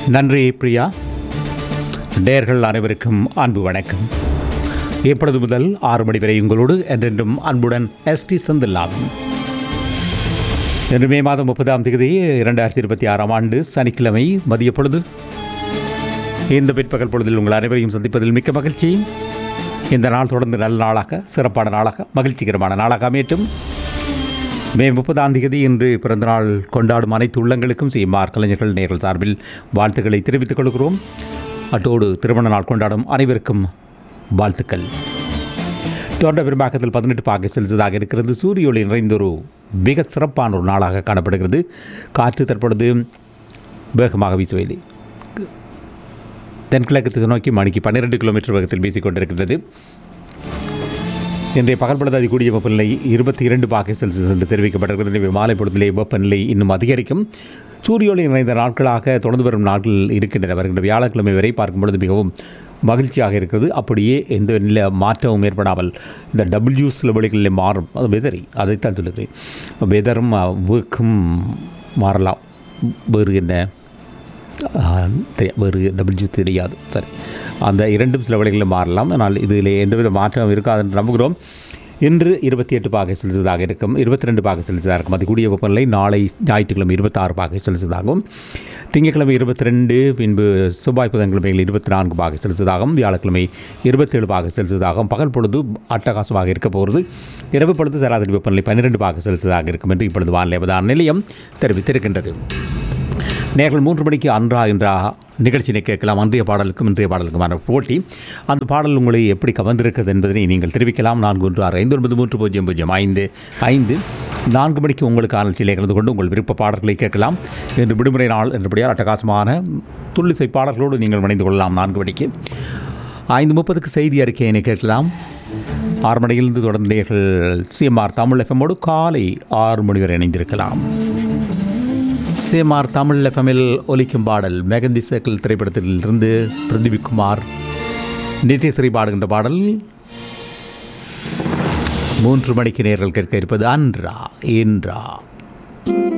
நன்றி பிரியா நேர்கள் அனைவருக்கும் அன்பு வணக்கம் இப்பொழுது முதல் ஆறு மணி வரை உங்களோடு என்றென்றும் அன்புடன் எஸ்டி செந்தில்லாகும் இன்று மே மாதம் முப்பதாம் தேதி இரண்டாயிரத்தி இருபத்தி ஆறாம் ஆண்டு சனிக்கிழமை மதிய பொழுது இந்த பிற்பகல் பொழுதில் உங்கள் அனைவரையும் சந்திப்பதில் மிக்க மகிழ்ச்சி இந்த நாள் தொடர்ந்து நல்ல நாளாக சிறப்பான நாளாக மகிழ்ச்சிகரமான நாளாக அமையட்டும் மே முப்பதாம் தேதி இன்று பிறந்தநாள் கொண்டாடும் அனைத்து உள்ளங்களுக்கும் சிஎம்ஆர் கலைஞர்கள் நேர்கள் சார்பில் வாழ்த்துக்களை தெரிவித்துக் கொள்கிறோம் அத்தோடு திருமண நாள் கொண்டாடும் அனைவருக்கும் வாழ்த்துக்கள் தொடர்ந்த பெரும்பாக்கத்தில் பதினெட்டு பாகை செலுத்ததாக இருக்கிறது சூரிய ஒளி நிறைந்த ஒரு மிக சிறப்பான ஒரு நாளாக காணப்படுகிறது காற்று தற்பொழுது வேகமாக வீசுவதில்லை தென்கிழக்கு திசை நோக்கி மணிக்கு பன்னிரெண்டு கிலோமீட்டர் வேகத்தில் வீசிக்கொண்டிருக்கிறது இன்றைய பகல் பொழுது அதிகூடிய வெப்பநிலை இருபத்தி இரண்டு பாகை செல்சியஸ் என்று தெரிவிக்கப்பட்டிருக்கிறது எனவே மாலை பொழுதிலே வெப்பநிலை இன்னும் அதிகரிக்கும் சூரிய ஒளி நிறைந்த நாட்களாக தொடர்ந்து வரும் நாட்கள் இருக்கின்றன வருகின்ற வியாழக்கிழமை வரை பார்க்கும் பொழுது மிகவும் மகிழ்ச்சியாக இருக்கிறது அப்படியே எந்த நில மாற்றமும் ஏற்படாமல் இந்த டபிள்யூஸ் லெவல்களில் மாறும் அது வெதரி அதைத்தான் சொல்லுகிறேன் வெதரும் ஒர்க்கும் மாறலாம் வேறு என்ன தெரியாது வேறு டபிள்யூ தெரியாது சரி அந்த இரண்டும் சில வழிகளில் மாறலாம் ஆனால் இதில் எந்தவித மாற்றமும் இருக்காது என்று நம்புகிறோம் இன்று இருபத்தி எட்டு பாகை செலுத்ததாக இருக்கும் இருபத்தி ரெண்டு பாகை செலுத்ததாக இருக்கும் அது கூடிய வெப்பநிலை நாளை ஞாயிற்றுக்கிழமை இருபத்தாறு பாகை செலுத்ததாகவும் திங்கட்கிழமை இருபத்தி ரெண்டு பின்பு செவ்வாய் புதன்கிழமைகள் இருபத்தி நான்கு பாகை செலுத்ததாகவும் வியாழக்கிழமை இருபத்தேழு பாகை செலுத்ததாகவும் பகல் பொழுது அட்டகாசமாக இருக்க போகிறது இரவு பொழுது சராசரி வெப்பநிலை பன்னிரெண்டு பாகை செலுத்ததாக இருக்கும் என்று இப்பொழுது வானிலை அவதான நிலையம் தெரிவித்திருக்கின்றது நேர்கள் மூன்று மணிக்கு அன்றா என்ற நிகழ்ச்சியினை கேட்கலாம் அன்றைய பாடலுக்கும் இன்றைய பாடலுக்குமான போட்டி அந்த பாடல் உங்களை எப்படி கவர்ந்திருக்கிறது என்பதனை நீங்கள் தெரிவிக்கலாம் நான்கு ஒன்று ஆறு ஐந்து ஒன்பது மூன்று பூஜ்ஜியம் பூஜ்ஜியம் ஐந்து ஐந்து நான்கு மணிக்கு உங்களுக்கு ஆராய்ச்சியிலே கலந்து கொண்டு உங்கள் விருப்ப பாடல்களை கேட்கலாம் இன்று விடுமுறை நாள் என்றபடியால் அட்டகாசமான துள்ளிசை பாடல்களோடு நீங்கள் இணைந்து கொள்ளலாம் நான்கு மணிக்கு ஐந்து முப்பதுக்கு செய்தி அறிக்கையினை கேட்கலாம் ஆறு மணியிலிருந்து தொடர்ந்து நேர்கள் சிஎம்ஆர் தமிழ் எஃப்எம்மோடு காலை ஆறு மணி வரை இணைந்திருக்கலாம் சிஎம்ஆர் தமிழ் எஃப்எம்மில் ஒலிக்கும் பாடல் மெகந்தி சர்க்கிள் திரைப்படத்திலிருந்து பிரதீப்குமார் நிதிஸ்ரீ பாடுகின்ற பாடல் மூன்று மணிக்கு நேர்கள் கேட்க இருப்பது அன்றா இன்றா